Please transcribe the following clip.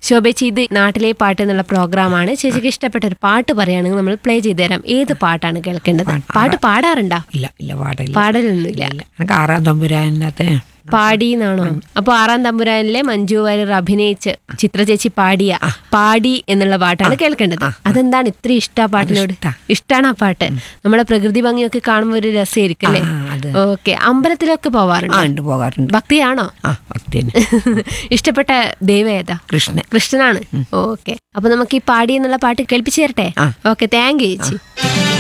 ശോഭേച്ചി ഇത് നാട്ടിലെ പാട്ട് എന്നുള്ള പ്രോഗ്രാമാണ് ചേച്ചിക്ക് ഇഷ്ടപ്പെട്ട ഒരു പാട്ട് പറയുകയാണെങ്കിൽ നമ്മൾ പ്ലേ ചെയ്തു തരാം ഏത് പാട്ടാണ് കേൾക്കേണ്ടത് പാട്ട് പാടാറുണ്ടോ ഇല്ല ഇല്ല പാടില്ല പാടലൊന്നുമില്ല ഇല്ല എനിക്ക് ആറാം തമ്പുരാനകത്ത് പാടി എന്നാണോ അപ്പൊ ആറാം തമ്പുരാനിലെ മഞ്ജു വാര്യർ അഭിനയിച്ച് ചിത്ര ചേച്ചി പാടിയ പാടി എന്നുള്ള പാട്ടാണ് കേൾക്കേണ്ടത് അതെന്താണ് ഇത്ര ഇഷ്ട ആ പാട്ടിനോട് ഇഷ്ടാ. ഇഷ്ടാണ് ആ പാട്ട് നമ്മളെ പ്രകൃതി ഭംഗിയൊക്കെ കാണുമ്പോൾ ഒരു രസമായിരിക്കും അല്ലേ ആ, അത്. ഓക്കെ അമ്പലത്തിലൊക്കെ ആ പോവാറുണ്ട് ഉണ്ട് പോകാറുണ്ട് ഭക്തിയാണോ ആ ഭക്തിന് ഇഷ്ടപ്പെട്ട ദൈവം ഏതാ കൃഷ്ണൻ കൃഷ്ണനാണ് ഓക്കെ അപ്പൊ നമുക്ക് ഈ പാടി എന്നുള്ള പാട്ട് കേൾപ്പിച്ചു തരട്ടെ ആ. ഓക്കെ താങ്ക് യു ചേച്ചി